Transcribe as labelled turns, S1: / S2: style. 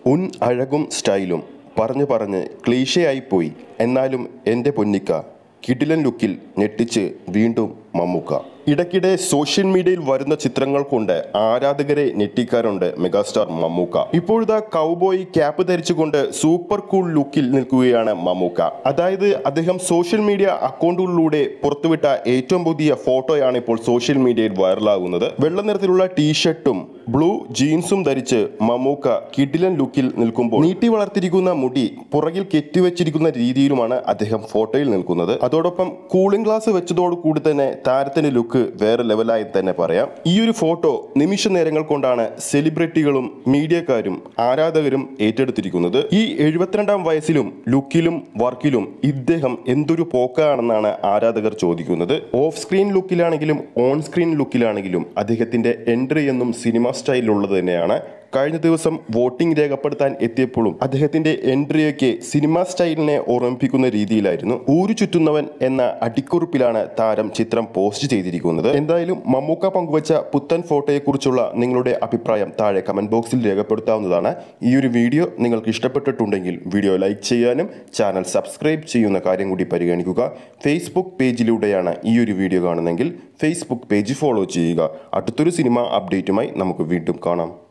S1: ഉൻ അഴകും സ്റ്റൈലും പറഞ്ഞു പറഞ്ഞ് ക്ലീശയായി പോയി എന്നാലും എൻ്റെ പൊന്നിക്ക കിടിലൻ ലുക്കിൽ ഞെട്ടിച്ച് വീണ്ടും മമ്മൂക്ക ഇടയ്ക്കിടെ സോഷ്യൽ മീഡിയയിൽ വരുന്ന ചിത്രങ്ങൾ കൊണ്ട് ആരാധകരെ ഞെട്ടിക്കാറുണ്ട് മെഗാസ്റ്റാർ മമ്മൂക്ക ഇപ്പോഴത്തെ കൗബോയ് ക്യാപ്പ് ധരിച്ചുകൊണ്ട് സൂപ്പർ കൂൾ ലുക്കിൽ നിൽക്കുകയാണ് മമ്മൂക്ക അതായത് അദ്ദേഹം സോഷ്യൽ മീഡിയ അക്കൗണ്ടുകളിലൂടെ പുറത്തുവിട്ട ഏറ്റവും പുതിയ ഫോട്ടോയാണ് ഇപ്പോൾ സോഷ്യൽ മീഡിയയിൽ വൈറലാകുന്നത് വെള്ള നിറത്തിലുള്ള ടീഷർട്ടും ബ്ലൂ ജീൻസും ധരിച്ച് മമ്മൂക്ക കിടിലൻ ലുക്കിൽ നിൽക്കുമ്പോൾ നീട്ടി വളർത്തിയിരിക്കുന്ന മുടി പുറകിൽ കെട്ടിവെച്ചിരിക്കുന്ന രീതിയിലുമാണ് അദ്ദേഹം ഫോട്ടോയിൽ നിൽക്കുന്നത് അതോടൊപ്പം കൂളിംഗ് ഗ്ലാസ് വെച്ചതോടു കൂടി തന്നെ താരത്തിന്റെ ലുക്ക് വേറെ ലെവലായി തന്നെ പറയാം ഈ ഒരു ഫോട്ടോ നിമിഷ നേരങ്ങൾ കൊണ്ടാണ് സെലിബ്രിറ്റികളും മീഡിയക്കാരും ആരാധകരും ഏറ്റെടുത്തിരിക്കുന്നത് ഈ എഴുപത്തിരണ്ടാം വയസ്സിലും ലുക്കിലും വർക്കിലും ഇദ്ദേഹം എന്തൊരു പോക്കാണെന്നാണ് ആരാധകർ ചോദിക്കുന്നത് ഓഫ് സ്ക്രീൻ ലുക്കിലാണെങ്കിലും ഓൺ സ്ക്രീൻ ലുക്കിലാണെങ്കിലും അദ്ദേഹത്തിന്റെ എൻട്രി എന്നും സിനിമ സ്റ്റൈലിലുള്ളത് തന്നെയാണ് കഴിഞ്ഞ ദിവസം വോട്ടിംഗ് രേഖപ്പെടുത്താൻ എത്തിയപ്പോഴും അദ്ദേഹത്തിന്റെ എൻട്രിയൊക്കെ സിനിമ സ്റ്റൈലിനെ ഓർമ്മിപ്പിക്കുന്ന രീതിയിലായിരുന്നു ഊരു ചുറ്റുന്നവൻ എന്ന അടിക്കുറിപ്പിലാണ് താരം ചിത്രം പോസ്റ്റ് ചെയ്തിരിക്കുന്നത് എന്തായാലും മമ്മൂക്ക പങ്കുവച്ച പുത്തൻ ഫോട്ടോയെക്കുറിച്ചുള്ള നിങ്ങളുടെ അഭിപ്രായം താഴെ കമന്റ് ബോക്സിൽ രേഖപ്പെടുത്താവുന്നതാണ് ഈ ഒരു വീഡിയോ നിങ്ങൾക്ക് ഇഷ്ടപ്പെട്ടിട്ടുണ്ടെങ്കിൽ വീഡിയോ ലൈക്ക് ചെയ്യാനും ചാനൽ സബ്സ്ക്രൈബ് ചെയ്യുന്ന കാര്യം കൂടി പരിഗണിക്കുക ഫേസ്ബുക്ക് പേജിലൂടെയാണ് ഈ ഒരു വീഡിയോ കാണുന്നതെങ്കിൽ ഫേസ്ബുക്ക് പേജ് ഫോളോ ചെയ്യുക അടുത്തൊരു സിനിമ അപ്ഡേറ്റുമായി നമുക്ക് വീണ്ടും കാണാം